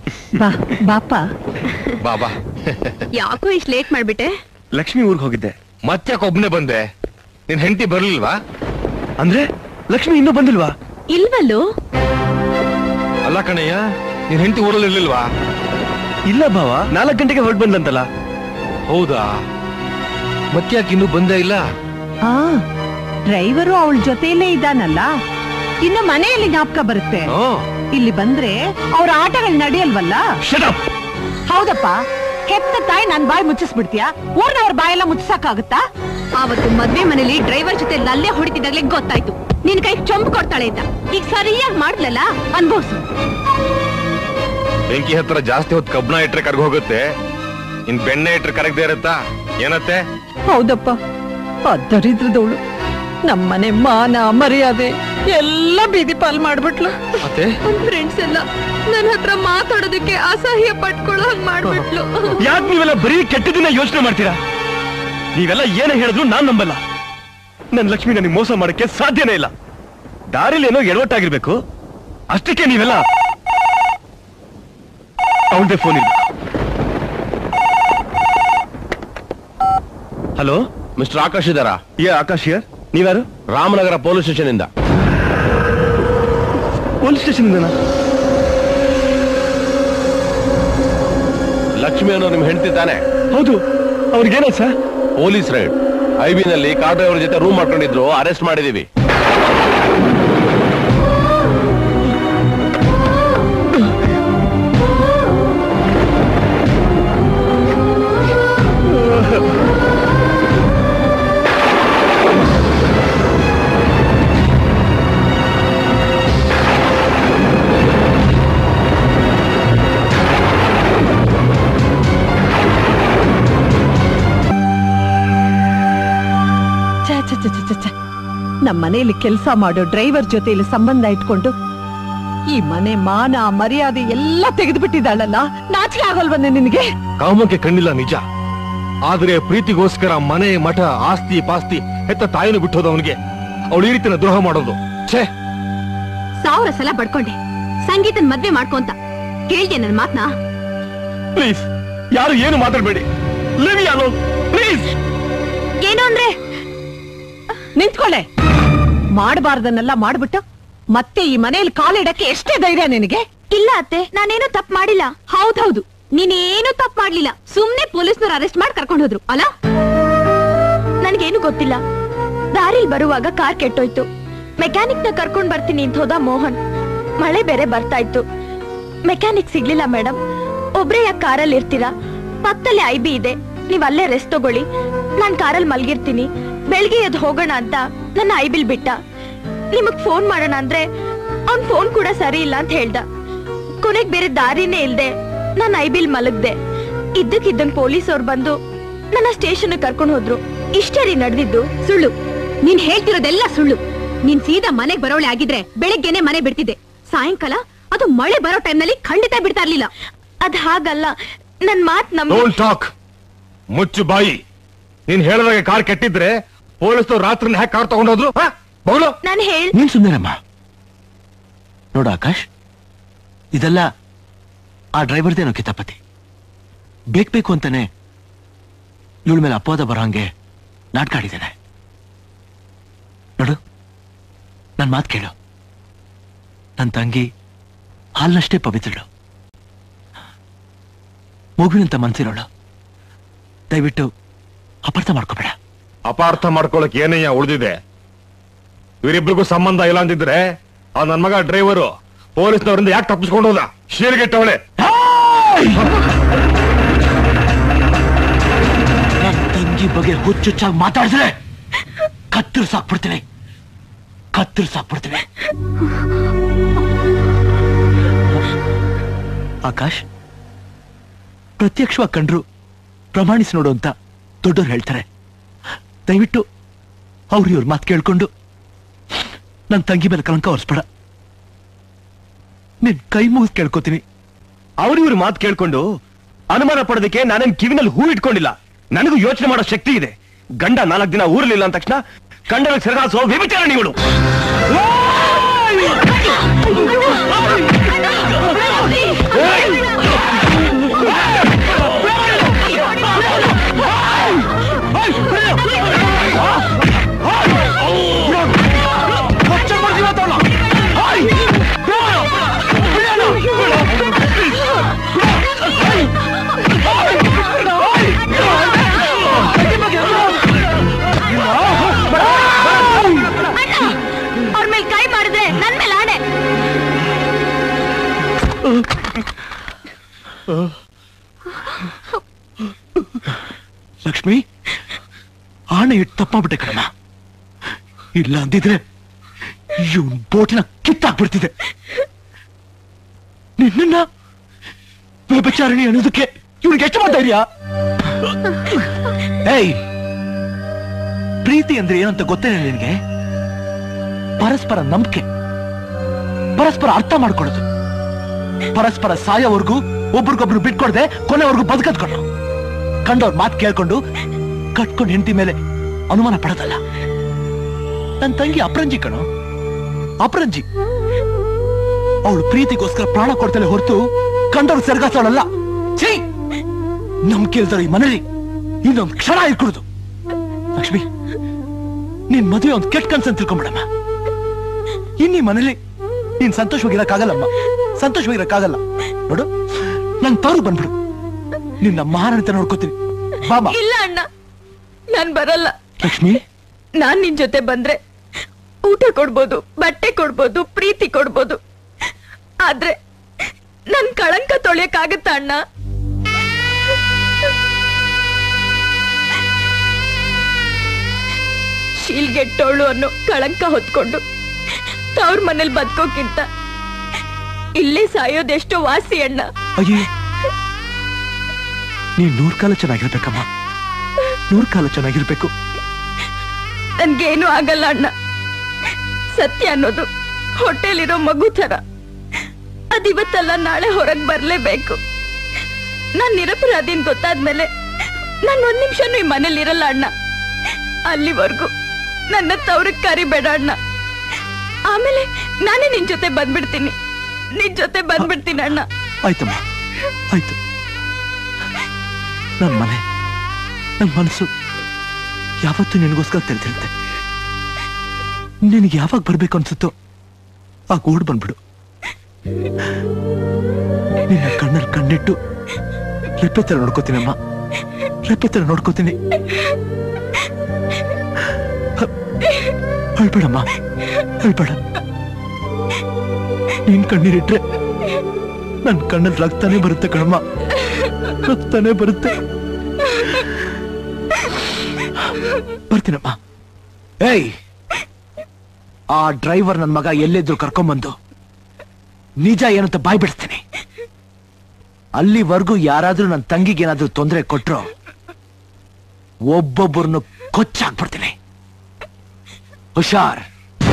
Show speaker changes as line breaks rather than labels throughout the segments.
ಬಾ ಬಾಪ
ಬಾಬಾ
ಯಾಕೋ ಇಷ್ಟು ಲೇಟ್ ಮಾಡ್ಬಿಟ್ಟೆ
ಲಕ್ಷ್ಮಿ ಊರ್ಗ್ ಹೋಗಿದ್ದೆ
ಮತ್ತೆ ಒಬ್ನೇ ಬಂದೆ ನಿನ್ ಹೆಂಡತಿ ಬರ್ಲಿಲ್ವಾ
ಅಂದ್ರೆ ಲಕ್ಷ್ಮಿ ಇನ್ನೂ ಬಂದಿಲ್ವಾ
ಇಲ್ವಲ್ಲೋ
ಅಲ್ಲ ಕಣಯ್ಯ ನಿನ್ ಹೆಂಡತಿ ಊರಲ್ಲಿ ಇರ್ಲಿಲ್ವಾ
ಇಲ್ಲ ಭಾವ ನಾಲ್ಕು ಗಂಟೆಗೆ ಹೊರಟು ಬಂದಂತಲ್ಲ
ಹೌದಾ ಮತ್ತೆ ಯಾಕೆ ಇನ್ನೂ ಬಂದೇ ಇಲ್ಲ
ಆ ಡ್ರೈವರು ಅವಳ ಜೊತೆಯಲ್ಲೇ ಇದ್ದಾನಲ್ಲ ಇನ್ನು ಮನೆಯಲ್ಲಿ ಜ್ಞಾಪಕ ಬರುತ್ತೆ
ಹ್ಮ್.
ಇಲ್ಲಿ ಬಂದ್ರೆ ಅವ್ರ ಆಟಗಳು ನಡೆಯಲ್ವಲ್ಲ ಹೌದಪ್ಪ ಕೆತ್ತ ತಾಯಿ ನನ್ ಬಾಯಿ ಮುಚ್ಚಿಸ್ಬಿಡ್ತೀಯಾ ಊರ್ನವ್ರ ಬಾಯೆಲ್ಲ ಮುಚ್ಚಿಸಕ್ಕಾಗುತ್ತಾ
ಆವತ್ತು ಮದ್ವೆ ಮನೇಲಿ ಡ್ರೈವರ್ ಜೊತೆ ನಲ್ಲೇ ಹೊಡಿತಿದ್ದಾಗ್ಲೇ ಗೊತ್ತಾಯ್ತು ನಿನ್ ಕೈ ಚೊಂಬು ಕೊಡ್ತಾಳೆ ಅಂತ ಈಗ ಸರಿಯಾಗಿ ಮಾಡ್ಲಲ್ಲ ಅನ್ಭವ್ಸು
ಬೆಂಕಿ ಹತ್ರ ಜಾಸ್ತಿ ಹೊತ್ತು ಕಬ್ಣ ಇಟ್ರೆ ಕರ್ಗ ಹೋಗುತ್ತೆ ಇನ್ ಬೆಣ್ಣೆ ಇಟ್ರೆ ಕರಗದೆ ಇರುತ್ತಾ ಏನತ್ತೆ
ಹೌದಪ್ಪ ದರಿದ್ರದವಳು ನಮ್ಮನೆ ಮಾನ ಮರ್ಯಾದೆ ಎಲ್ಲ ಬೀದಿ ಪಾಲ್ ಮಾಡ್ಬಿಟ್ಲು
ಮತ್ತೆ
ನನ್ ಫ್ರೆಂಡ್ಸ್ ಎಲ್ಲ ನನ್ನ ಹತ್ರ ಮಾತಾಡೋದಕ್ಕೆ ಅಸಹ್ಯ ಪಟ್ಕೊಳ್ಳೋ ಹಂಗ್ ಮಾಡ್ಬಿಟ್ಲು
ಯಾಕೆ ನೀವೆಲ್ಲ ಬರೀ ಕೆಟ್ಟದನ್ನ ಯೋಚನೆ ಮಾಡ್ತೀರಾ ನೀವೆಲ್ಲ ಏನೇ ಹೇಳಿದ್ರು ನಾನ್ ನಂಬಲ್ಲ ನನ್ ಲಕ್ಷ್ಮಿ ನನಗೆ ಮೋಸ ಮಾಡಕ್ಕೆ ಸಾಧ್ಯನೇ ಇಲ್ಲ ದಾರಿಲಿ ಏನೋ ಎಡವಟ್ಟಾಗಿರ್ಬೇಕು ಅಷ್ಟಕ್ಕೆ ನೀವೆಲ್ಲ ಅವನದೇ ಫೋನ್ ಇಲ್ಲ ಹಲೋ
ಮಿಸ್ಟರ್ ಆಕಾಶ್ ಇದಾರಾ
ಏ ಆಕಾಶ್ ಯರ್ ನೀವ್ಯಾರು
ರಾಮನಗರ ಪೊಲೀಸ್ ಸ್ಟೇಷನ್ ಇಂದ
ಪೊಲೀಸ್ ಸ್ಟೇಷನ್ ಇಂದನಾ
ಲಕ್ಷ್ಮಿ ಅನ್ನೋ ನಿಮ್ ಹೆಂಡತಿ ತಾನೆ
ಹೌದು ಅವ್ರಿಗೇನಾಯ್ತು ಸರ್
ಪೊಲೀಸ್ ರೈಡ್ ಐಬಿ ನಲ್ಲಿ ಕಾರ್ ಡ್ರೈವರ್ ಜೊತೆ ರೂಮ್ ಮಾಡ್ಕೊಂಡಿದ್ರು ಅರೆಸ್ಟ್ ಮಾಡಿದೀವಿ
ಛೆ, ಛೆ, ಛೆ, ಛೆ, ಛೆ, ಛೆ. ನಮ್ ಮನೆಯಲ್ಲಿ ಕೆಲಸ ಮಾಡೋ ಡ್ರೈವರ್ ಜೊತೆಲಿ ಸಂಬಂಧ ಇಟ್ಕೊಂಡು ಈ ಮನೆ ಮಾನ ಮರ್ಯಾದೆ ಎಲ್ಲ ತೆಗೆದುಬಿಟ್ಟಿದ್ದಾಳಲ್ಲ ನಾಚಿಕೆ ಆಗಲ್ವನ್ನೇ ನಿನಗೆ
ಕಾಮಕ್ಕೆ ಕಣ್ಣಿಲ್ಲ ನಿಜ ಆದ್ರೆ ಪ್ರೀತಿಗೋಸ್ಕರ ಮನೆ ಮಠ ಆಸ್ತಿ ಪಾಸ್ತಿ ಹೆತ್ತ ತಾಯಿನ ಬಿಟ್ಟೋದು ಅವನಿಗೆ ಅವಳು ಈ ರೀತಿನ ದ್ರೋಹ ಮಾಡೋದು ಛೇ
ಸಾವಿರ ಸಲ ಬಡ್ಕೊಂಡೆ ಸಂಗೀತನ್ ಮದ್ವೆ ಮಾಡ್ಕೊಂತ ಕೇಳ್ದೆ ನನ್ ಮಾತ್ನ
ಪ್ಲೀಸ್ ಯಾರು ಏನು ಮಾತಾಡಬೇಡಿ ಲಿವ್ ಯಾಲೋ ಪ್ಲೀಸ್
ಏನು ಅಂದ್ರೆ
ನಿಂತ್ಕೊಳ್ಳೆ ಮಾಡಬಾರ್ದನ್ನೆಲ್ಲ ಮಾಡ್ಬಿಟ್ಟು ಮತ್ತೆ ಈ ಮನೆಯಲ್ಲಿ ಕಾಲಿಡಕ್ಕೆ ಎಷ್ಟೇ ಧೈರ್ಯ ನಿನಗೆ
ಇಲ್ಲ ಅತ್ತೆ ನಾನೇನು ತಪ್ಪು ಮಾಡಿಲ್ಲ ಹೌದೌದು ನೀನೇನು ತಪ್ಪು ಮಾಡ್ಲಿಲ್ಲ ಸುಮ್ನೆ ಪೊಲೀಸ್ನವ್ರು ಅರೆಸ್ಟ್ ಮಾಡಿ ಕರ್ಕೊಂಡು ಹೋದ್ರು ಅಲ್ಲ ನನ್ಗೇನು ಗೊತ್ತಿಲ್ಲ ದಾರಿಲ್ ಬರುವಾಗ ಕಾರ್ ಕೆಟ್ಟೋಯ್ತು ಮೆಕ್ಯಾನಿಕ್ ನ ಕರ್ಕೊಂಡ್ ಬರ್ತೀನಿ ಅಂತ ಹೋದ ಮೋಹನ್ ಮಳೆ ಬೇರೆ ಬರ್ತಾ ಇತ್ತು ಮೆಕ್ಯಾನಿಕ್ ಸಿಗ್ಲಿಲ್ಲ ಮೇಡಮ್ ಒಬ್ರೇ ಯಾಕೆ ಕಾರಲ್ಲಿ ಇರ್ತೀರಾ ಪಕ್ಕದಲ್ಲಿ ಐ ಬಿ ಇದೆ ನೀವ್ ಅಲ್ಲೇ ರೆಸ್ಟ್ ತಗೊಳ್ಳಿ ನಾನ್ ಕಾರಲ್ಲಿ ಮಲ್ಗಿರ್ತೀನಿ ಬೆಳ್ಗೆ ಎದ್ದು ಹೋಗೋಣ ಅಂತ ನನ್ನ ಐ ಬಿಲ್ ಬಿಟ್ಟ ನಿಮಗ್ ಫೋನ್ ಮಾಡೋಣ ಅಂದ್ರೆ ಅವ್ನ್ ಫೋನ್ ಕೂಡ ಸರಿ ಇಲ್ಲ ಅಂತ ಹೇಳ್ದ ಕೊನೆಗ್ ಬೇರೆ ದಾರಿನೇ ಇಲ್ದೆ ನಾನ್ ಐ ಬಿಲ್ ಮಲಗ್ದೆ ಇದ್ದಕ್ಕಿದ್ದಂಗ್ ಪೊಲೀಸ್ ಅವ್ರು ಬಂದು ನನ್ನ ಸ್ಟೇಷನ್ ಕರ್ಕೊಂಡು ಹೋದ್ರು ಇಷ್ಟೇ ರೀ ನಡೆದಿದ್ದು ಸುಳ್ಳು ನೀನ್ ಹೇಳ್ತಿರೋದೆಲ್ಲ ಸುಳ್ಳು ನೀನ್ ಸೀದಾ ಮನೆಗ್ ಬರೋಳೆ ಆಗಿದ್ರೆ ಬೆಳಗ್ಗೆನೆ ಮನೆ ಬಿಡ್ತಿದ್ದೆ ಸಾಯಂಕಾಲ ಅದು ಮಳೆ ಬರೋ ಟೈಮ್ನಲ್ಲಿ ಖಂಡಿತ ಬಿಡ್ತಾ ಇರ್ಲಿಲ್ಲ ಅದ್ ಹಾಗಲ್ಲ ನನ್ ಮಾತ್ ನಮ್
ಡೋಂಟ್ ಟಾಕ್ ಮುಚ್ಚು ಬಾಯಿ ನೀನ್ ಹೇಳಿದಾಗ ಕಾರ್ ಕೆಟ್ಟಿದ್ರೆ ಪೊಲೀಸರು ರಾತ್ರಿ ಹ್ಯಾಕ್ ಕಾರ್ ತಗೊಂಡೋದ್ರು ಬೌಲು
ನಾನ್ ಹೇಳ್
ನೀನ್ ಸುಂದರಮ್ಮ ನೋಡು ಆಕಾಶ್ ಇದೆಲ್ಲ ಆ ಡ್ರೈವರ್ದೇನೋ ಕಿತಾಪತಿ ಬೇಕ್ ಬೇಕು ಅಂತಾನೆ ಇವಳ ಮೇಲೆ ಅಪವಾದ ಬರೋಂಗೆ ನಾಟಕ ಆಡಿದ್ದೇನೆ ನೋಡು ನನ್ ಮಾತು ಕೇಳು ನನ್ನ ತಂಗಿ ಹಾಲ್ನಷ್ಟೇ ಪವಿತ್ರಳು ಮಗುವಿನಂತ ಮನ್ಸಿರೋಳು ದಯವಿಟ್ಟು ಅಪಾರ್ಥ ಮಾಡ್ಕೋಬೇಡ
ಅಪಾರ್ಥ ಮಾಡ್ಕೊಳಕ್ ಏನಯ್ಯ ಉಳಿದಿದೆ ಇವರಿಬ್ರಿಗೂ ಸಂಬಂಧ ಇಲ್ಲ ಅಂತಿದ್ರೆ ಆ ನನ್ ಮಗ ಡ್ರೈವರು ಪೊಲೀಸ್ನವರಿಂದ ಯಾಕೆ ತಪ್ಪಿಸ್ಕೊಂಡು ಹೋದ ಶೀರ್ಗೆಟ್ಟವಳೆ
ನನ್ ತಂಗಿ ಬಗ್ಗೆ ಹುಚ್ಚುಚ್ಚಾಗಿ ಮಾತಾಡಿದ್ರೆ ಕತ್ತರು ಸಾಕ್ಬಿಡ್ತೀನಿ ಕತ್ತರು ಸಾಕ್ಬಿಡ್ತೀನಿ ಆಕಾಶ್ ಪ್ರತ್ಯಕ್ಷವಾಗಿ ಕಂಡ್ರು ಪ್ರಮಾಣಿಸಿ ನೋಡು ಅಂತ ದೊಡ್ಡವ್ರು ಹೇಳ್ತಾರೆ ದಯವಿಟ್ಟು ಅವ್ರು ಇವ್ರ ಮಾತು ಕೇಳ್ಕೊಂಡು ನನ್ನ ತಂಗಿ ಮೇಲೆ ಕಲಂಕ ಹೊರಿಸ್ಬೇಡ ನಿನ್ ಕೈ ಮುಗಿದು ಕೇಳ್ಕೊತೀನಿ
ಅವ್ರ ಇವ್ರ ಮಾತು ಕೇಳ್ಕೊಂಡು ಅನುಮಾನ ಪಡೋದಕ್ಕೆ ನಾನೇನ್ ಕಿವಿನಲ್ಲಿ ಹೂ ಇಟ್ಕೊಂಡಿಲ್ಲ ನನಗೂ ಯೋಚನೆ ಮಾಡೋ ಶಕ್ತಿ ಇದೆ ಗಂಡ ನಾಲ್ಕು ದಿನ ಊರಲಿಲ್ಲ ಅಂದ ತಕ್ಷಣ ಗಂಡನ ಸೆರಗಾಸೋ ವ್ಯಭಿಚಾರಣಿಗಳು
ಅಯ್ಯೋ!
ಲಕ್ಷ್ಮಿ ಆಣೆ ಇಟ್ಟು ತಪ್ಪಾಗ್ಬಿಟ್ಟೆ ಕಣಮ್ಮ ಇಲ್ಲ ಅಂದಿದ್ರೆ ಇವನ್ ಬೋಟ್ನ ಕಿತ್ತಾಕ್ಬಿಡ್ತಿದೆ ನಿನ್ನ ವ್ಯಭಚಾರಣಿ ಅನ್ನೋದಕ್ಕೆ ಇವ್ನಿಗೆ ಎಷ್ಟು ಮಾಡ್ತಾ ಇದೀಯಾ ಏಯ್ ಪ್ರೀತಿ ಅಂದ್ರೆ ಏನಂತ ಗೊತ್ತೇನೆ ನಿನಗೆ ಪರಸ್ಪರ ನಂಬಿಕೆ ಪರಸ್ಪರ ಅರ್ಥ ಮಾಡ್ಕೊಳ್ಳೋದು ಪರಸ್ಪರ ಸಾಯೋವರೆಗೂ ಒಬ್ರಿಗೊಬ್ರು ಬಿಟ್ಕೊಡ್ದೆ ಕೊನೆವರೆಗೂ ಬದುಕದ್ಕೊಂಡು ಕಂಡವ್ರ ಮಾತು ಕೇಳ್ಕೊಂಡು ಕಟ್ಕೊಂಡು ಹೆಂಡತಿ ಮೇಲೆ ಅನುಮಾನ ಪಡೋದಲ್ಲ ನನ್ ತಂಗಿ ಅಪರಂಜಿ ಕಣೋ ಅಪರಂಜಿ ಅವಳು ಪ್ರೀತಿಗೋಸ್ಕರ ಪ್ರಾಣ ಕೊಡ್ತಾಳೆ ಹೊರತು ಕಂಡವ್ರು ಸೆರಗಾಸೋಳಲ್ಲ ಛೀ ನಮ್ ಕೇಳ್ತಾಳೆ ಈ ಮನೇಲಿ ಇನ್ನೊಂದ್ ಕ್ಷಣ ಇರ್ಕೊಡುದು ಲಕ್ಷ್ಮಿ ನಿನ್ ಮದುವೆ ಒಂದ್ ಕೆಟ್ಟ ಕನ್ಸನ್ ತಿಳ್ಕೊಂಬಿಡಮ್ಮ ಇನ್ನೀ ಮನೇಲಿ ನೀನ್ ಸಂತೋಷವಾಗಿರಕ್ಕಾಗಲ್ಲಮ್ಮ ಸಂತೋಷವಾಗಿರಕ್ಕಾಗಲ್ಲ ನೋಡು ನನ್ ತವರು ಬಂದ್ಬಿಡು ನಿನ್ನ ಮಹಾರಾಣಿತ ನೋಡ್ಕೋತೀನಿ ಬಾಬಾ
ಇಲ್ಲ ಅಣ್ಣ ನಾನ್ ಬರಲ್ಲ
ಲಕ್ಷ್ಮಿ
ನಾನ್ ನಿನ್ ಜೊತೆ ಬಂದ್ರೆ ಊಟ ಕೊಡ್ಬೋದು ಬಟ್ಟೆ ಕೊಡ್ಬೋದು ಪ್ರೀತಿ ಕೊಡ್ಬೋದು ಆದ್ರೆ ನನ್ ಕಳಂಕ ತೊಳೆಯಕ್ಕಾಗತ್ತ ಅಣ್ಣ ಶೀಲ್ಗೆಟ್ಟೋಳು ಅನ್ನೋ ಕಳಂಕ ಹೊತ್ಕೊಂಡು ತವ್ರ ಮನೇಲಿ ಬದುಕೋಕ್ಕಿಂತ ಇಲ್ಲೇ ಸಾಯೋದೆಷ್ಟೋ ವಾಸಿ ಅಣ್ಣ
ಅಯ್ಯೇ ನೀನ್ ನೂರ್ ಕಾಲ ಚೆನ್ನಾಗಿರ್ಬೇಕಮ್ಮ ನೂರ್ ಕಾಲ ಚೆನ್ನಾಗಿರ್ಬೇಕು
ನನ್ಗೇನು ಆಗಲ್ಲ ಅಣ್ಣ ಸತ್ಯ ಅನ್ನೋದು ಹೊಟ್ಟೆಲಿರೋ ಮಗು ತರ ಅದಿವತ್ತಲ್ಲ ನಾಳೆ ಹೊರಗ್ ಬರ್ಲೇಬೇಕು ನಾನ್ ನಿರಪರಾಧಿನ್ ಗೊತ್ತಾದ್ಮೇಲೆ ನಾನ್ ಒಂದ್ ನಿಮಿಷನೂ ಈ ಮನೇಲಿ ಇರಲ್ಲ ಅಣ್ಣ ಅಲ್ಲಿವರೆಗೂ ನನ್ನ ತವ್ರಕ್ ಕರಿಬೇಡ ಅಣ್ಣ ಆಮೇಲೆ ನಾನೇ ನಿನ್ ಜೊತೆ ಬಂದ್ಬಿಡ್ತೀನಿ ನಿನ್ ಜೊತೆ ಬಂದ್ಬಿಡ್ತೀನಿ ಅಣ್ಣ
ಆಯ್ತಮ್ಮ ಆಯ್ತು ನನ್ ಮನೆ ನನ್ ಮನಸ್ಸು ಯಾವತ್ತೂ ನಿನಗೋಸ್ಕರ ತೆರೆದಿರುತ್ತೆ ನಿನಗೆ ಯಾವಾಗ ಬರ್ಬೇಕು ಅನ್ಸುತ್ತೋ ಆ ಓಡ್ ಬಂದ್ಬಿಡು ನಿನ್ನ ಕಣ್ಣಲ್ಲಿ ಕಣ್ಣಿಟ್ಟು ರೆಪ್ಪೆ ತರ ನೋಡ್ಕೋತೀನಮ್ಮ ರೆಪ್ಪೆ ತರ ನೋಡ್ಕೋತೀನಿ ಹ, ಅಳ್ಬೇಡಮ್ಮ ಅಳ್ಬೇಡ ನೀನ್ ಕಣ್ಣೀರಿಟ್ರೆ ನನ್ ಕಣ್ಣಲ್ಲಿ ರಕ್ತನೇ ಬರುತ್ತೆ ಕಣಮ್ಮ ರಕ್ತನೇ ಬರುತ್ತೆ ಬರ್ತೀನಮ್ಮ ಏಯ್ ಆ ಡ್ರೈವರ್ ನನ್ ಮಗ ಎಲ್ಲಿದ್ರು ಕರ್ಕೊಂಬಂದು ನಿಜ ಏನಂತ ಬಾಯ್ ಬಿಡಿಸ್ತೀನಿ ಅಲ್ಲಿವರೆಗೂ ಯಾರಾದ್ರೂ ನನ್ನ ತಂಗಿಗೆ ಏನಾದ್ರೂ ತೊಂದರೆ ಕೊಟ್ರು ಒಬ್ಬೊಬ್ಬರನ್ನು ಕೊಚ್ಚಾಕ್ಬಿಡ್ತೀನಿ ಹುಷಾರ್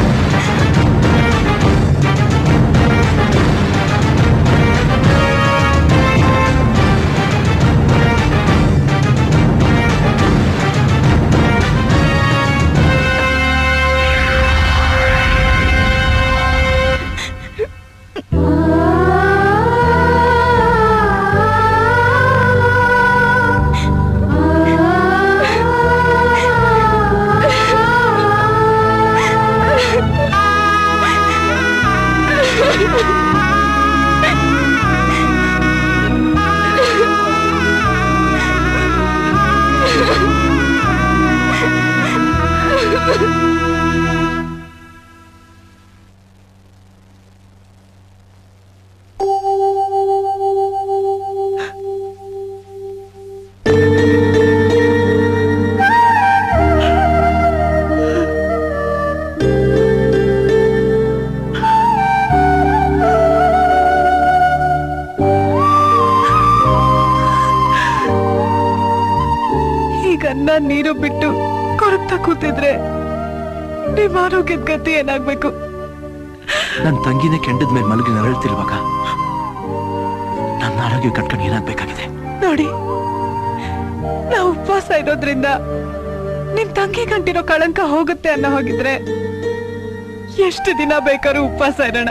ಈಗ ಅನ್ನ ನೀರು ಬಿಟ್ಟು ಕೊರಗ್ತಾ ಕೂತಿದ್ರೆ ನಿಮ್ ಆರೋಗ್ಯದ ಗತಿ ಏನಾಗ್ಬೇಕು
ನನ್ನ ತಂಗಿನೇ ಕೆಂಡದ ಮೇಲೆ ಮಲಗಿ ನರಳ್ತಿರುವಾಗ ನನ್ನ ಆರೋಗ್ಯ ಕಟ್ಕೊಂಡು ಏನಾಗ್ಬೇಕಾಗಿದೆ
ನೋಡಿ ನಾವು ಉಪವಾಸ ಇರೋದ್ರಿಂದ ನಿಮ್ ತಂಗಿ ಗಂಟಿರೋ ಕಳಂಕ ಹೋಗುತ್ತೆ ಅನ್ನೋ ಹೋಗಿದ್ರೆ ಎಷ್ಟು ದಿನ ಬೇಕಾದ್ರೂ ಉಪವಾಸ ಇರೋಣ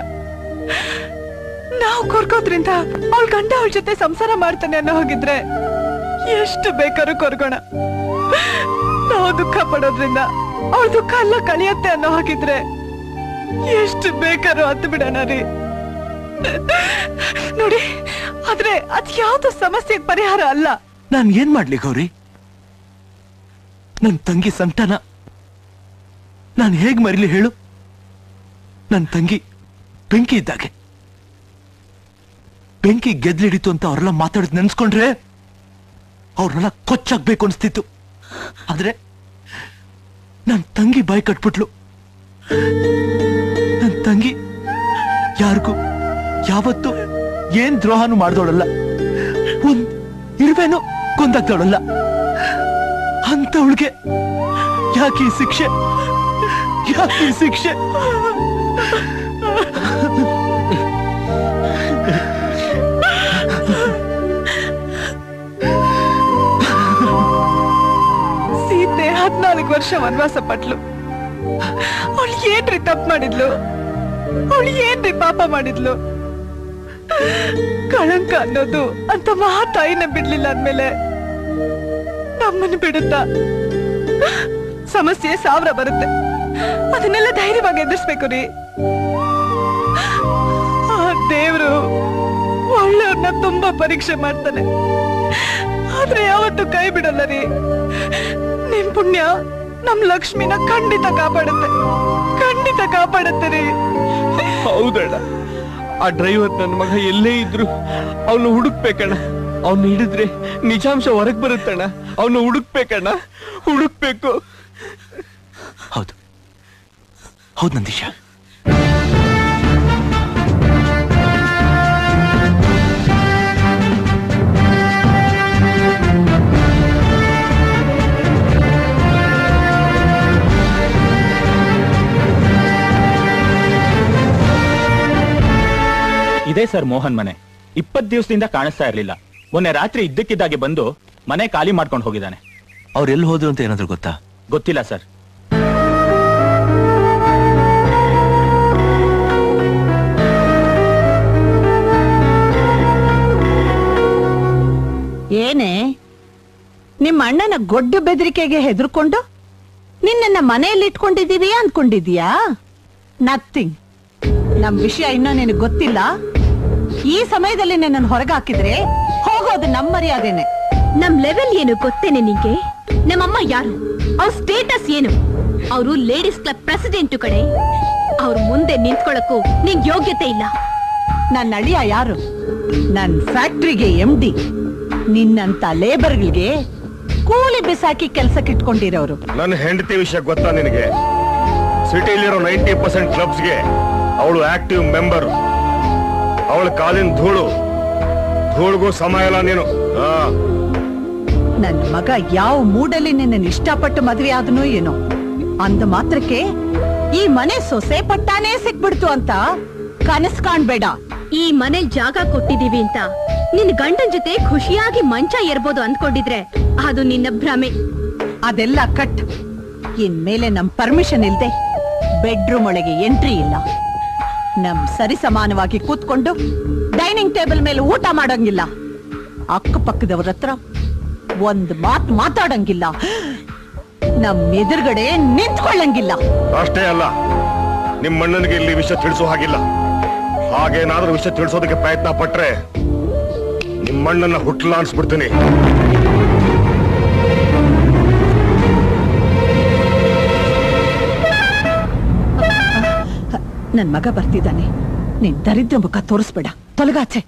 ನಾವು ಕೊರ್ಗೋದ್ರಿಂದ ಅವಳ ಗಂಡ ಅವಳ ಜೊತೆ ಸಂಸಾರ ಮಾಡ್ತಾನೆ ಅನ್ನೋ ಹೋಗಿದ್ರೆ ಎಷ್ಟು ಬೇಕಾದ್ರೂ ಕೊರ್ಗೋಣ ನಾವು ದುಃಖ ಪಡೋದ್ರಿಂದ ಅವಳ ದುಃಖ ಎಲ್ಲ ಕಳಿಯತ್ತೆ ಅನ್ನೋ ಹಾಗಿದ್ರೆ ಎಷ್ಟು ಬೇಕಾದ್ರೂ ಹತ್ತು ಬಿಡೋಣ ರೀ ನೋಡಿ ಆದ್ರೆ ಅದ್ ಯಾವ್ದು ಸಮಸ್ಯೆ ಪರಿಹಾರ ಅಲ್ಲ
ನಾನ್ ಏನ್ ಮಾಡ್ಲಿ ಗೌರಿ ನನ್ ತಂಗಿ ಸಂತಾನ ನಾನ್ ಹೇಗ್ ಮರಿಲಿ ಹೇಳು ನನ್ ತಂಗಿ ಬೆಂಕಿ ಇದ್ದಾಗೆ ಬೆಂಕಿ ಗೆದ್ಲಿಡಿತು ಅಂತ ಅವರೆಲ್ಲ ಮಾತಾಡಿದ್ ನೆನ್ಸ್ಕೊಂಡ್ರೆ ಅವ್ರನ್ನೆಲ್ಲ ಕೊಚ್ಚಾಕ್ಬೇಕು ಅನ್ಸ್ತಿತ್ತು ಆದ್ರೆ ನನ್ ತಂಗಿ ಬಾಯಿ ಕಟ್ಬಿಟ್ಲು ನನ್ ತಂಗಿ ಯಾರಿಗೂ ಯಾವತ್ತು ಏನ್ ದ್ರೋಹನು ಮಾಡ್ದೋಳಲ್ಲ ಒಂದ್ ಇರುವೆನು ಕೊಂದಾಗ್ದೋಳಲ್ಲ ಅಂತವಳಿಗೆ ಯಾಕೆ ಈ ಶಿಕ್ಷೆ ಯಾಕೆ ಈ ಶಿಕ್ಷೆ
ಸೀತೆ ಹದ್ನಾಲ್ಕು ವರ್ಷ ವನವಾಸ ಪಟ್ಲು ಅವಳು ಏನ್ರಿ ತಪ್ಪು ಮಾಡಿದ್ಲು ಅವಳು ಏನ್ರಿ ಪಾಪ ಮಾಡಿದ್ಲು ಕಳಂಕ ಅನ್ನೋದು ಅಂತ ಮಹಾ ತಾಯಿನ ಬಿಡ್ಲಿಲ್ಲ ಅಂದ್ಮೇಲೆ ನಮ್ಮನ್ನು ಬಿಡುತ್ತಾ ಸಮಸ್ಯೆ ಸಾವಿರ ಬರುತ್ತೆ ಅದನ್ನೆಲ್ಲ ಧೈರ್ಯವಾಗಿ ಎದುರಿಸ್ಬೇಕು ರೀ ಆ ದೇವ್ರು ಒಳ್ಳೆಯವ್ರನ್ನ ತುಂಬಾ ಪರೀಕ್ಷೆ ಮಾಡ್ತಾನೆ ಆದ್ರೆ ಯಾವತ್ತು ಕೈ ಬಿಡಲ್ಲ ರೀ ನಿಮ್ ಪುಣ್ಯ ನಮ್ ಲಕ್ಷ್ಮಿನ ಖಂಡಿತ ಕಾಪಾಡುತ್ತೆ ಖಂಡಿತ ಕಾಪಾಡುತ್ತೆ ರೀ
ಹೌದಣ್ಣ ಆ ಡ್ರೈವರ್ ನನ್ನ ಮಗ ಎಲ್ಲೇ ಇದ್ರು ಅವನು ಹುಡುಕ್ಬೇಕಣ್ಣ ಅವನು ಹಿಡಿದ್ರೆ ನಿಜಾಂಶ ಹೊರಗ್ ಬರುತ್ತಣ್ಣ ಅವನು ಹುಡುಕ್ಬೇಕಣ್ಣ ಹುಡುಕ್ಬೇಕು
ಹೌದು ಹೌದು ನಂದೀಶ
ಇದೇ ಸರ್ ಮೋಹನ್ ಮನೆ ಇಪ್ಪತ್ ದಿವಸದಿಂದ ಕಾಣಿಸ್ತಾ ಇರ್ಲಿಲ್ಲ ಮೊನ್ನೆ ರಾತ್ರಿ ಇದ್ದಕ್ಕಿದ್ದಾಗೆ ಬಂದು ಮನೆ ಖಾಲಿ ಮಾಡ್ಕೊಂಡು ಹೋಗಿದ್ದಾನೆ
ಅವ್ರು ಎಲ್ಲಿ ಹೋದ್ರು ಅಂತ ಏನಾದ್ರು ಗೊತ್ತಾ
ಗೊತ್ತಿಲ್ಲ ಸರ್
ಏನೇ ನಿಮ್ಮ ಅಣ್ಣನ ಗೊಡ್ಡು ಬೆದರಿಕೆಗೆ ಹೆದರ್ಕೊಂಡು ನಿನ್ನನ್ನ ಮನೆಯಲ್ಲಿ ಇಟ್ಕೊಂಡಿದ್ದೀವಿ ಅನ್ಕೊಂಡಿದೀಯಾ ನಥಿಂಗ್ ನಮ್ ವಿಷಯ ಇನ್ನೂ ನಿನಗೆ ಗೊತ್ತಿಲ್ಲ ಈ ಸಮಯದಲ್ಲಿ ನಿನ್ನನ್ನು ಹೊರಗೆ ಹಾಕಿದ್ರೆ ಹೋಗೋದು ನಮ್ಮ ಮರ್ಯಾದೆನೆ
ನಮ್ ಲೆವೆಲ್ ಏನು ಗೊತ್ತೇನೆ ನಿಂಗೆ ನಮ್ಮಮ್ಮ ಯಾರು ಅವ್ರ ಸ್ಟೇಟಸ್ ಏನು ಅವರು ಲೇಡೀಸ್ ಕ್ಲಬ್ ಪ್ರೆಸಿಡೆಂಟ್ ಕಡೆ ಅವ್ರ ಮುಂದೆ ನಿಂತ್ಕೊಳ್ಳಕ್ಕೂ ನಿಂಗ್ ಯೋಗ್ಯತೆ ಇಲ್ಲ
ನನ್ನ ಅಳಿಯ ಯಾರು ನನ್ ಫ್ಯಾಕ್ಟ್ರಿಗೆ ಎಂ ಡಿ ನಿನ್ನಂತ ಲೇಬರ್ಗಳಿಗೆ ಕೂಲಿ ಬಿಸಾಕಿ ಕೆಲ್ಸಕ್ಕೆ ಇಟ್ಕೊಂಡಿರೋರು
ನನ್ನ ಹೆಂಡತಿ ವಿಷಯ ಗೊತ್ತಾ ನಿನಗೆ ಸಿಟಿಲಿರೋ ನೈಂಟಿ ಪರ್ಸೆಂಟ್ ಕ್ಲಬ್ಸ್ಗೆ ಅವಳು ಆಕ್ಟಿವ್ ಮೆಂಬರ್ ಅವಳ ಕಾಲಿನ ಧೂಳು ಧೂಳಿಗೂ ಸಮ ಇಲ್ಲ ನೀನು ಹಾ
ನನ್ ಮಗ ಯಾವ ಮೂಡಲ್ಲಿ ನಿನ್ನ ಇಷ್ಟಪಟ್ಟು ಮದ್ವೆ ಆದನೋ ಏನೋ ಅಂದ ಮಾತ್ರಕ್ಕೆ ಈ ಮನೆ ಸೊಸೆ ಪಟ್ಟಾನೇ ಸಿಕ್ಬಿಡ್ತು ಅಂತ ಕನಸ್ ಕಾಣ್ಬೇಡ
ಈ ಮನೇಲ್ ಜಾಗ ಕೊಟ್ಟಿದೀವಿ ಅಂತ ನಿನ್ ಗಂಡನ್ ಜೊತೆ ಖುಷಿಯಾಗಿ ಮಂಚ ಏರ್ಬೋದು ಅಂದ್ಕೊಂಡಿದ್ರೆ ಅದು ನಿನ್ನ ಭ್ರಮೆ
ಅದೆಲ್ಲ ಕಟ್ ಇನ್ಮೇಲೆ ನಮ್ ಪರ್ಮಿಷನ್ ಇಲ್ದೆ ಬೆಡ್ರೂಮ್ ಒಳಗೆ ಎಂಟ್ರಿ ಇಲ್ಲ ನಮ್ ಸರಿ ಸಮಾನವಾಗಿ ಕೂತ್ಕೊಂಡು ಡೈನಿಂಗ್ ಟೇಬಲ್ ಮೇಲೆ ಊಟ ಮಾಡಂಗಿಲ್ಲ ಅಕ್ಕಪಕ್ಕದವ್ರ ಹತ್ರ ಒಂದ್ ಮಾತ್ ಮಾತಾಡಂಗಿಲ್ಲ ನಮ್ ಎದುರುಗಡೆ ನಿಂತ್ಕೊಳ್ಳಂಗಿಲ್ಲ
ಅಷ್ಟೇ ಅಲ್ಲ ನಿಮ್ಮ ಅಣ್ಣನಿಗೆ ಇಲ್ಲಿ ವಿಷಯ ತಿಳಿಸೋ ಹಾಗಿಲ್ಲ ಹಾಗೇನಾದ್ರೂ ವಿಷಯ ತಿಳಿಸೋದಕ್ಕೆ ಪ್ರಯತ್ನ ಪಟ್ರೆ ನಿಮ್ಮಣ್ಣನ ಹುಟ್ಲ ಅನ್ಸ್ಬಿಡ್ತೀನಿ
ನನ್ ಮಗ ಬರ್ತಿದ್ದಾನೆ ನೀನ್ ದರಿದ್ರ ಮುಖ ತೋರಿಸ್ಬೇಡ ತೊಲಗಾಚೆ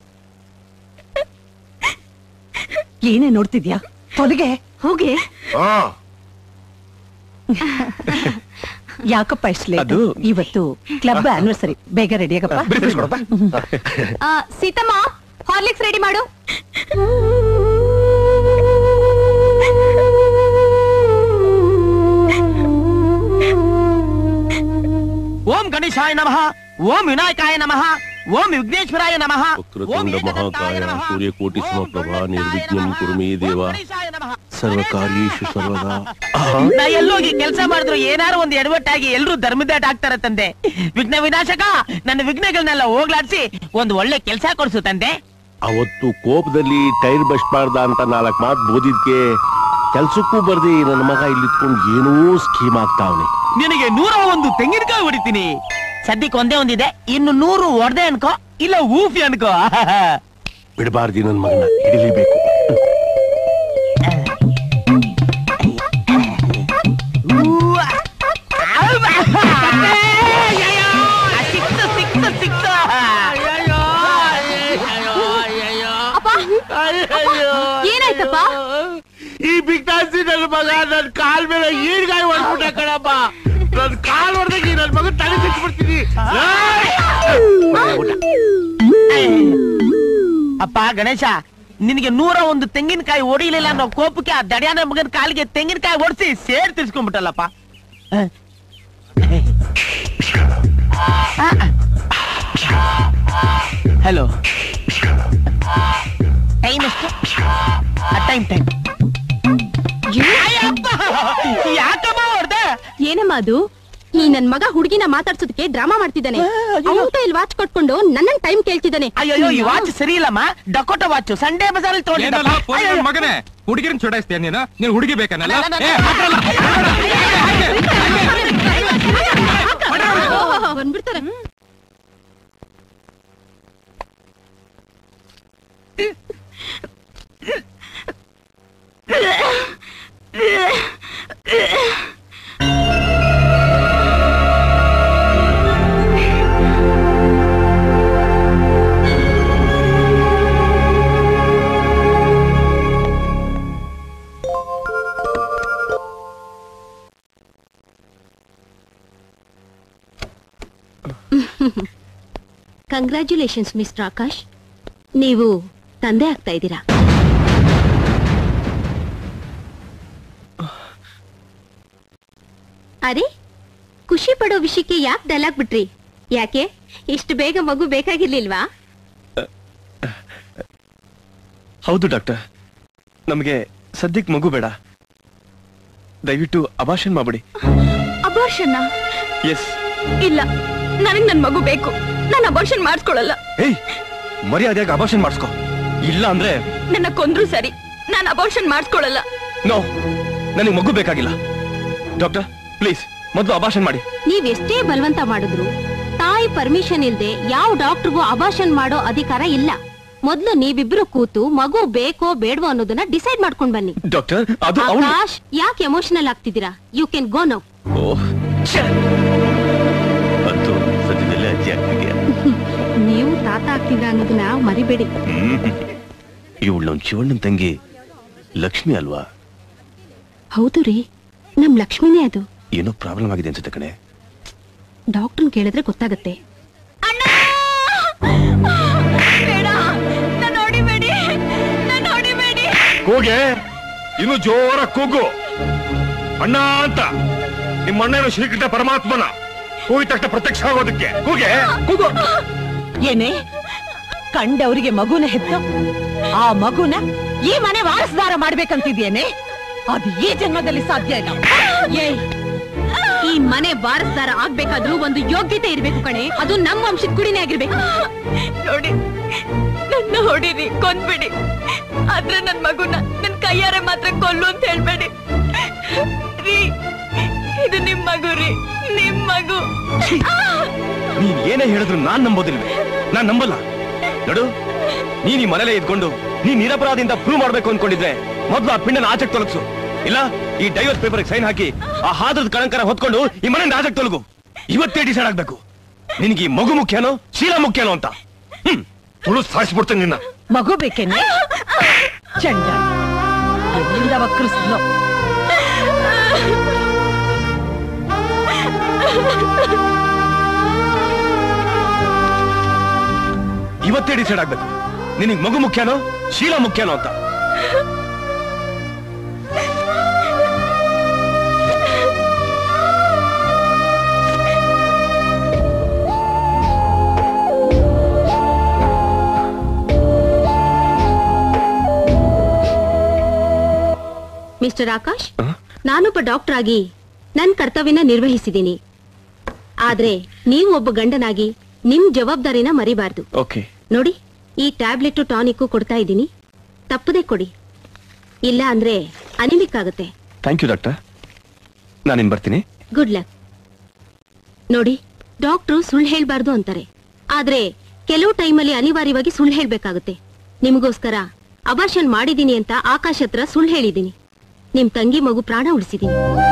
ಏನೇ ನೋಡ್ತಿದ್ಯಾ ತೊಲಗೆ
ಹೋಗೆ
ಹಾ
ಯಾಕಪ್ಪ ಇಷ್ಟು late?
ಅದು-
ಇವತ್ತು ಕ್ಲಬ್ ಆನಿವರ್ಸರಿ ಬೇಗ ರೆಡಿ ಆಗಪ್ಪ
ಆ, ಸೀತಮ್ಮ ಹಾರ್ಲಿಕ್ಸ್ ರೆಡಿ ಮಾಡು
ಓಂ ಗಣೇಶಾಯ ನಮಃ ಓಂ ವಿನಾಯಕಾಯ ನಮಃ ಓಂ ವಿಘ್ನೇಶ್ವರಾಯ ನಮಃ ಓಂ
ವಕ್ರತುಂಡ
ಏಕದಂತಾಯ
ಮಹಾಕಾಯ
ನಮಃ.
ಸೂರ್ಯಕೋಟಿ
ಓಂ
ಸಮಪ್ರಭಾ
ಗಣೇಶಾಯ
ನಿರ್ವಿಘ್ನಂ
ನಮಃ.
ಕುರು ಮೇ ದೇವ
ಓಂ ಗಣೇಶಾಯ ನಮಃ.
ಸರ್ವಕಾರ್ಯೇಷು ಸರ್ವದಾ
ನಾ ಎಲ್ಲೋಗಿ ಕೆಲಸ ಮಾಡಿದ್ರು ಏನಾರು ಒಂದು ಎಡವಟ್ಟಾಗಿ ಎಲ್ರು ಧರ್ಮದಾಟ ಆಗ್ತಾರೆ ತಂದೆ ವಿಘ್ನ ವಿನಾಶಕ ನನ್ನ ವಿಘ್ನಗಳನ್ನೆಲ್ಲ ಹೋಗ್ಲಾಡ್ಸಿ ಒಂದು ಒಳ್ಳೆ ಕೆಲಸ ಕೊಡ್ಸು ತಂದೆ
ಅವತ್ತು ಕೋಪದಲ್ಲಿ ಟೈರ್ ಬಸ್ಟ್ ಮಾಡ್ದ ಅಂತ ನಾಲ್ಕು ಮಾತು ಬೋದಿದ್ಕೆ ಕೆಲ್ಸಕ್ಕೂ ಬರ್ದಿ ನನ್ನ ಮಗ ಇಲ್ಲಿತ್ಕೊಂಡು ಏನೋ ಸ್ಕೀಮ್ ಆಗ್ತಾವ್ನೆ
ನಿನಗೆ ನೂರ ಒಂದು ತೆಂಗಿನಕಾಯಿ ಹೊಡಿತೀನಿ ಸದ್ಯಕ್ಕೆ ಒಂದೇ ಒಂದಿದೆ ಇನ್ನು ನೂರು ಒಡ್ದೆ ಅನ್ಕೋ ಇಲ್ಲ ಊಫಿ ಅನ್ಕೋ
ಬಿಡಬಾರ್ದಿ ನನ್ನ ಮಗನ ಹಿಡಿಲೇಬೇಕು
ಸಿಕ್ತು ಸಿಕ್ತು ಸಿಕ್ತು
ಏನಾಯ್ತಪ್ಪ
ಈ ಬಿಗ್ನಾಸಿ ನನ್ನ ಮಗ ನನ್ ಕಾಲ್ ಮೇಲೆ ಈಡ್ಗಾಯಿ ಹೊಡ್ಬಿಟ್ಟ ಕಣಪ್ಪ ನನ್ ಕಾಲ್ ಹೊಡೆದಾಗ ನನ್ ಮಗ ತಲೆ ಸಿಕ್ಬಿಡ್ತೀನಿ
ಅಪ್ಪ ಗಣೇಶ ನಿನಗೆ ನೂರ ಒಂದು ತೆಂಗಿನಕಾಯಿ ಹೊಡಿಲಿಲ್ಲ ಅನ್ನೋ ಕೋಪಕ್ಕೆ ಆ ದಡ್ಯಾನ ಮಗನ ಕಾಲಿಗೆ ತೆಂಗಿನಕಾಯಿ ಹೊಡ್ಸಿ ಸೇರ್ ತಿರ್ಸ್ಕೊಂಡ್ಬಿಟ್ಟಲ್ಲಪ್ಪ ಹಲೋ ಟೈಮ್ ಎಷ್ಟು ಟೈಮ್ ಟೈಮ್ ಯಾಕಮ್ಮ ಹೊಡ್ದೆ
ಏನಮ್ಮ ಅದು ಈ ನನ್ ಮಗ ಹುಡುಗಿನ ಮಾತಾಡ್ಸೋದಕ್ಕೆ ಡ್ರಾಮಾ ಮಾಡ್ತಿದ್ದಾನೆ ಅವನ ಕೈಯಲ್ಲಿ ವಾಚ್ ಕೊಟ್ಕೊಂಡು ನನ್ನ ಟೈಮ್ ಕೇಳ್ತಿದ್ದಾನೆ
ಅಯ್ಯೋ ಈ ವಾಚ್ ಸರಿ ಇಲ್ಲಮ್ಮ ಡಕೋಟ ವಾಚ್ ಸಂಡೇ ಬಜಾರ್
ಏನಲ್ಲ ಪೋಲಿ ನನ್ ಮಗನೇ ಹುಡುಗಿರನ್ ಚುಡಾಯಿಸ್ತೀಯ ನೀನು ನೀನ್ ಹುಡುಗಿ ಬೇಕನ್ನಲ್ಲ ಏ, ಮಾತ್ರಲ್ಲ.
ಬಂದ್ಬಿಡ್ತಾರೆ ಕಂಗ್ರ್ಯಾಚುಲೇಷನ್ಸ್ ಮಿಸ್ಟರ್ ಆಕಾಶ್ ನೀವು ತಂದೆ ಆಗ್ತಾ ಇದ್ದೀರಾ ಅರೆ ಖುಷಿ ಪಡೋ ವಿಷಯಕ್ಕೆ ಯಾಕೆ ಡೈಲಾಗ್ ಬಿಟ್ರಿ ಯಾಕೆ ಇಷ್ಟು ಬೇಗ ಮಗು ಬೇಕಾಗಿರ್ಲಿಲ್ವಾ
ಹೌದು ಡಾಕ್ಟರ್ ನಮಗೆ ಸದ್ಯಕ್ಕೆ ಮಗು ಬೇಡ ದಯವಿಟ್ಟು ಅಭಾಷನ್ ಮಾಡ್ಬಿಡಿ
ಅಬಾರ್ಷನ್
ಎಸ್
ಇಲ್ಲ ನನಗ್ ನನ್ ಮಗು ಬೇಕು ನಾನು ಅಬಾರ್ಷನ್ ಮಾಡಿಸ್ಕೊಳಲ್ಲ
ಏಯ್ ಮರ್ಯಾದೆಯಾಗಿ ಅಭಾಷನ್ ಮಾಡಿಸ್ಕೊ ಇಲ್ಲ ಅಂದ್ರೆ
ನನ್ನ ಕೊಂದ್ರು ಸರಿ ನಾನು ಅಬಾರ್ಷನ್ ಮಾಡಿಸ್ಕೊಳಲ್ಲ
ನೋ ನನಗೆ ಮಗು ಬೇಕಾಗಿಲ್ಲ ಡಾಕ್ಟರ್ ಪ್ಲೀಸ್ ಮೊದಲು ಅಭಾಷನ್ ಮಾಡಿ
ನೀವ್ ಎಷ್ಟೇ ಬಲವಂತ ಮಾಡಿದ್ರು ತಾಯಿ ಪರ್ಮಿಷನ್ ಇಲ್ದೆ ಯಾವ ಡಾಕ್ಟರ್ಗೂ ಅಭಾಷನ್ ಮಾಡೋ ಅಧಿಕಾರ ಇಲ್ಲ ಮೊದ್ಲು ನೀವಿಬ್ರು ಕೂತು ಮಗು ಬೇಕೋ ಬೇಡವೋ ಅನ್ನೋದನ್ನ ಡಿಸೈಡ್ ಮಾಡ್ಕೊಂಡ್ ಬನ್ನಿ
ಡಾಕ್ಟರ್ ಅದು ಅವಳು
ಆಕಾಶ್ ಯಾಕೆ ಎಮೋಷನಲ್ ಆಗ್ತಿದ್ದೀರಾ you can go now
oh ಅಂತೂ ಸದ್ಯದಲ್ಲೇ ಅಜ್ಜಿ ಆಗ್ತಿದ್ಯಾ
ನೀವು ತಾತ ಆಗ್ತಿದ್ರ ಅನ್ನೋದನ್ನ ಮರಿಬೇಡಿ
ಇವಳು ನಮ್ ಶಿವಣ್ಣನ್ ತಂಗಿ ಲಕ್ಷ್ಮಿ ಅಲ್ವಾ
ಹೌದು ರೀ ನಮ್ ಲಕ್ಷ್ಮಿನೇ ಅದು
ಏನೋ ಪ್ರಾಬ್ಲಮ್ ಆಗಿದೆ ಅನ್ಸುತ್ತೆ ಕಣೆ
ಡಾಕ್ಟರ್ ಕೇಳಿದ್ರೆ ಗೊತ್ತಾಗತ್ತೆ
ಕೂಗೆ ಇನ್ನು ಜೋರ ಕೂಗು ಅಣ್ಣ ಅಂತ ನಿಮ್ಮ ಅಣ್ಣನ ಶ್ರೀಕೃಷ್ಣ ಪರಮಾತ್ಮನ ಕೂಗಿ ತಕ್ಷಣ ಪ್ರತ್ಯಕ್ಷ ಆಗೋದಕ್ಕೆ ಕೂಗೆ ಕೂಗು
ಏನೇ ಕಂಡವರಿಗೆ ಮಗುನ ಹೆತ್ತು ಆ ಮಗುನ ಈ ಮನೆ ವಾರಸದಾರ ಮಾಡ್ಬೇಕಂತಿದ್ಯೇನೆ ಅದು ಈ ಜನ್ಮದಲ್ಲಿ ಸಾಧ್ಯ ಇಲ್ಲ
ಏಯ್ ಈ ಮನೆ ವಾರಸ್ದಾರ ಆಗ್ಬೇಕಾದ್ರೂ ಒಂದು ಯೋಗ್ಯತೆ ಇರ್ಬೇಕು ಕಣೆ ಅದು ನಮ್ಮ ವಂಶದ ಕುಡಿನೇ ಆಗಿರ್ಬೇಕು ನೋಡಿ ನನ್ನ ಹೊಡಿರಿ ಕೊಂದ್ಬಿಡಿ ಆದ್ರೆ ನನ್ ಮಗುನ ನನ್ ಕೈಯಾರೆ ಮಾತ್ರ ಕೊಲ್ಲು ಅಂತ ಹೇಳ್ಬೇಡಿ ರೀ ಇದು ನಿಮ್ ಮಗು ರೀ ನಿಮ್ ಮಗು
ನೀನ್ ಏನೇ ಹೇಳಿದ್ರು ನಾನ್ ನಂಬೋದಿಲ್ವೇ ನಾನ್ ನಂಬಲ್ಲ ನೋಡು ನೀನ್ ಈ ಮನೇಲೆ ಇದ್ಕೊಂಡು ನೀನ್ ನಿರಪರಾಧಿಯಿಂದ ಪ್ರೂವ್ ಮಾಡ್ಬೇಕು ಅನ್ಕೊಂಡಿದ್ರೆ ಮೊದ್ಲು ಆ ಪಿಂಡನ ಆಚೆಗೆ ತೊಲಗ್ಸು ಇಲ್ಲ ಈ ಡೈವರ್ಸ್ ಪೇಪರ್ ಸೈನ್ ಹಾಕಿ ಆ ಹಾದ್ರದ ಕಳಂಕರ ಹೊತ್ಕೊಂಡು ಈ ಮನೆಯಿಂದ ಆಚೆಗೆ ತೊಲಗು ಇವತ್ತೇ ಡಿಸೈಡ್ ಆಗ್ಬೇಕು ನಿನಗೆ ಈ ಮಗು ಮುಖ್ಯನೋ ಶೀಲ ಮುಖ್ಯನೋ ಅಂತ ಹ್ಮ್
ತುಳು ಸಾಯಿಸ್ಬಿಡ್ತೇನೆ ನಿನ್ನ
ಮಗು ಬೇಕೇನೆ ಚಂಡ ಎಲ್ಲಿಂದ ವಕ್ರಿಸ್ಲೋ
ಇವತ್ತೇ ಡಿಸೈಡ್ ಆಗ್ಬೇಕು ನಿನಗೆ ಮಗು ಮುಖ್ಯನೋ ಶೀಲ ಮುಖ್ಯನೋ ಅಂತ
ಮಿಸ್ಟರ್ ಆಕಾಶ್ ನಾನೊಬ್ಬ ಡಾಕ್ಟರ್ ಆಗಿ ನನ್ ಕರ್ತವ್ಯನ ನಿರ್ವಹಿಸಿದ್ದೀನಿ ಆದ್ರೆ ನೀವು ಒಬ್ಬ ಗಂಡನಾಗಿ ನಿಮ್ ಜವಾಬ್ದಾರಿನ ಮರಿಬಾರ್ದು
ಓಕೆ
ನೋಡಿ ಈ ಟ್ಯಾಬ್ಲೆಟ್ ಟಾನಿಕ್ ಕೊಡ್ತಾ ಇದ್ದೀನಿ ತಪ್ಪದೆ ಕೊಡಿ ಇಲ್ಲ ಅಂದ್ರೆ ಅನಿಮಿಕ್ ಆಗುತ್ತೆ
ಥ್ಯಾಂಕ್ ಯು ಡಾಕ್ಟರ್ ನಾನಿನ್ ಬರ್ತೀನಿ
ಗುಡ್ ಲಕ್ ನೋಡಿ ಡಾಕ್ಟ್ರು ಸುಳ್ಳು ಹೇಳ್ಬಾರ್ದು ಅಂತಾರೆ ಆದ್ರೆ ಕೆಲವು ಟೈಮಲ್ಲಿ ಅನಿವಾರ್ಯವಾಗಿ ಸುಳ್ಳು ಹೇಳ್ಬೇಕಾಗುತ್ತೆ ನಿಮಗೋಸ್ಕರ ಅಭಾಷಣ್ ಮಾಡಿದೀನಿ ಅಂತ ಆಕಾಶ್ ಹತ್ರ ಸುಳ್ಳು ಹೇಳಿದೀನಿ ನಿಮ್ ತಂಗಿ ಮಗು ಪ್ರಾಣ ಉಳಿಸಿದೀನಿ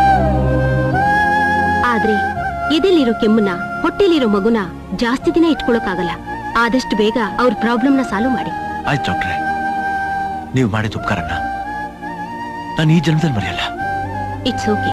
ಆದ್ರೆ ಎದೆಲಿರೋ ಕೆಮ್ಮನ್ನ ಹೊಟ್ಟೆಲಿರೋ ಮಗುನ ಜಾಸ್ತಿ ದಿನ ಇಟ್ಕೊಳಕ್ಕಾಗಲ್ಲ ಆದಷ್ಟು ಬೇಗ ಅವ್ರ ಪ್ರಾಬ್ಲಮ್ನ ಸಾಲ್ವ್ ಮಾಡಿ
ಆಯ್ತು ಡಾಕ್ಟ್ರೆ ನೀವು ಮಾಡಿದ ಉಪಕಾರನ ನಾನು ಈ ಜನ್ಮದಲ್ಲಿ ಮರೆಯಲ್ಲ
ಇಟ್ಸ್ ಓಕೆ